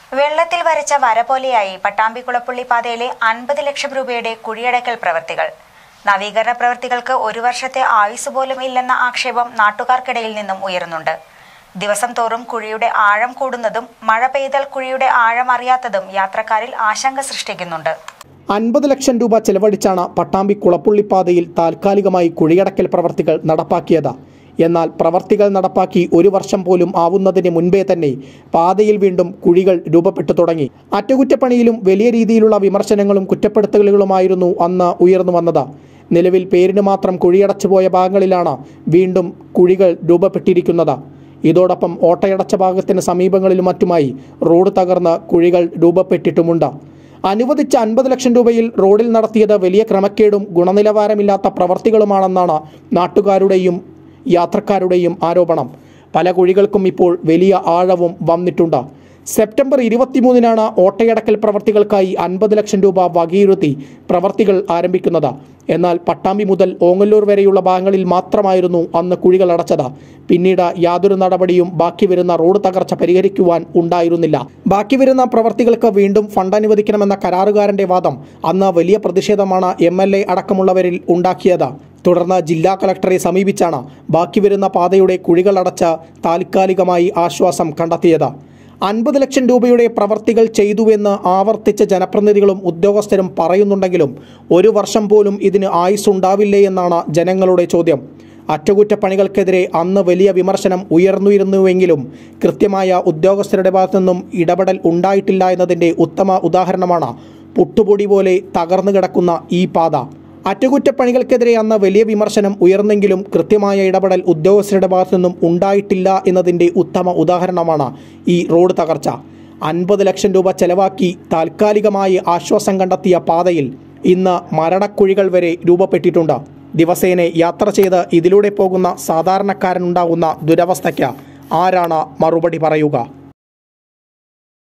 വെള്ളത്തിൽ വരച്ച വര പോലെയായി പട്ടാമ്പി കുളപ്പുള്ളി പാതയിലെ അൻപത് ലക്ഷം രൂപയുടെ കുഴിയടക്കൽ പ്രവൃത്തികൾ നവീകരണ പ്രവൃത്തികൾക്ക് ഒരു വർഷത്തെ ആയുസ് പോലും ഇല്ലെന്ന ആക്ഷേപം നാട്ടുകാർക്കിടയിൽ നിന്നും ഉയരുന്നുണ്ട് ദിവസം തോറും കുഴിയുടെ ആഴം കൂടുന്നതും മഴ പെയ്താൽ കുഴിയുടെ ആഴം അറിയാത്തതും യാത്രക്കാരിൽ ആശങ്ക സൃഷ്ടിക്കുന്നുണ്ട് അൻപത് ലക്ഷം രൂപ ചെലവഴിച്ചാണ് പട്ടാമ്പി കുളപ്പുള്ളിപ്പാതയിൽ താൽക്കാലികമായി കുഴിയടക്കൽ പ്രവർത്തികൾ നടപ്പാക്കിയത് എന്നാൽ പ്രവർത്തികൾ നടപ്പാക്കി ഒരു വർഷം പോലും ആവുന്നതിന് മുൻപേ തന്നെ പാതയിൽ വീണ്ടും കുഴികൾ രൂപപ്പെട്ടു തുടങ്ങി അറ്റകുറ്റപ്പണിയിലും വലിയ രീതിയിലുള്ള വിമർശനങ്ങളും കുറ്റപ്പെടുത്തലുകളുമായിരുന്നു അന്ന് ഉയർന്നു വന്നത് നിലവിൽ പേരിന് മാത്രം കുഴിയടച്ചുപോയ ഭാഗങ്ങളിലാണ് വീണ്ടും കുഴികൾ രൂപപ്പെട്ടിരിക്കുന്നത് ഇതോടൊപ്പം ഓട്ടയടച്ച ഭാഗത്തിന് സമീപങ്ങളിലും മറ്റുമായി റോഡ് തകർന്ന് കുഴികൾ രൂപപ്പെട്ടിട്ടുമുണ്ട് അനുവദിച്ച അൻപത് ലക്ഷം രൂപയിൽ റോഡിൽ നടത്തിയത് വലിയ ക്രമക്കേടും ഗുണനിലവാരമില്ലാത്ത പ്രവർത്തികളുമാണെന്നാണ് നാട്ടുകാരുടെയും യാത്രക്കാരുടെയും ആരോപണം പല കുഴികൾക്കും ഇപ്പോൾ വലിയ ആഴവും വന്നിട്ടുണ്ട് സെപ്റ്റംബർ ഇരുപത്തിമൂന്നിനാണ് ഓട്ടയടക്കൽ പ്രവർത്തികൾക്കായി അൻപത് ലക്ഷം രൂപ വകയിരുത്തി പ്രവർത്തികൾ ആരംഭിക്കുന്നത് എന്നാൽ പട്ടാമ്പി മുതൽ ഓങ്ങല്ലൂർ വരെയുള്ള ഭാഗങ്ങളിൽ മാത്രമായിരുന്നു അന്ന് കുഴികൾ അടച്ചത് പിന്നീട് യാതൊരു നടപടിയും ബാക്കി വരുന്ന റോഡ് തകർച്ച പരിഹരിക്കുവാൻ ഉണ്ടായിരുന്നില്ല ബാക്കി വരുന്ന പ്രവർത്തികൾക്ക് വീണ്ടും ഫണ്ട് അനുവദിക്കണമെന്ന കരാറുകാരന്റെ വാദം അന്ന് വലിയ പ്രതിഷേധമാണ് എം എൽ എ അടക്കമുള്ളവരിൽ ഉണ്ടാക്കിയത് തുടർന്ന് ജില്ലാ കളക്ടറെ സമീപിച്ചാണ് ബാക്കി വരുന്ന പാതയുടെ കുഴികളടച്ച് താൽക്കാലികമായി ആശ്വാസം കണ്ടെത്തിയത് അൻപത് ലക്ഷം രൂപയുടെ പ്രവർത്തികൾ ചെയ്തുവെന്ന് ആവർത്തിച്ച ജനപ്രതിനിധികളും ഉദ്യോഗസ്ഥരും പറയുന്നുണ്ടെങ്കിലും ഒരു വർഷം പോലും ഇതിന് ആയുസ് ഉണ്ടാവില്ലേ എന്നാണ് ജനങ്ങളുടെ ചോദ്യം അറ്റകുറ്റപ്പണികൾക്കെതിരെ അന്ന് വലിയ വിമർശനം ഉയർന്നിരുന്നുവെങ്കിലും കൃത്യമായ ഉദ്യോഗസ്ഥരുടെ ഭാഗത്തുനിന്നും ഇടപെടൽ ഉണ്ടായിട്ടില്ല എന്നതിൻ്റെ ഉത്തമ ഉദാഹരണമാണ് പുട്ടുപൊടി പോലെ തകർന്നു കിടക്കുന്ന ഈ പാത അറ്റകുറ്റപ്പണികൾക്കെതിരെ അന്ന് വലിയ വിമർശനം ഉയർന്നെങ്കിലും കൃത്യമായ ഇടപെടൽ ഉദ്യോഗസ്ഥരുടെ ഭാഗത്തു നിന്നും ഉണ്ടായിട്ടില്ല എന്നതിൻ്റെ ഉത്തമ ഉദാഹരണമാണ് ഈ റോഡ് തകർച്ച അൻപത് ലക്ഷം രൂപ ചെലവാക്കി താൽക്കാലികമായി ആശ്വാസം കണ്ടെത്തിയ പാതയിൽ ഇന്ന് മരണക്കുഴികൾ വരെ രൂപപ്പെട്ടിട്ടുണ്ട് ദിവസേന യാത്ര ചെയ്ത് ഇതിലൂടെ പോകുന്ന സാധാരണക്കാരനുണ്ടാകുന്ന ദുരവസ്ഥയ്ക്ക് ആരാണ് മറുപടി പറയുക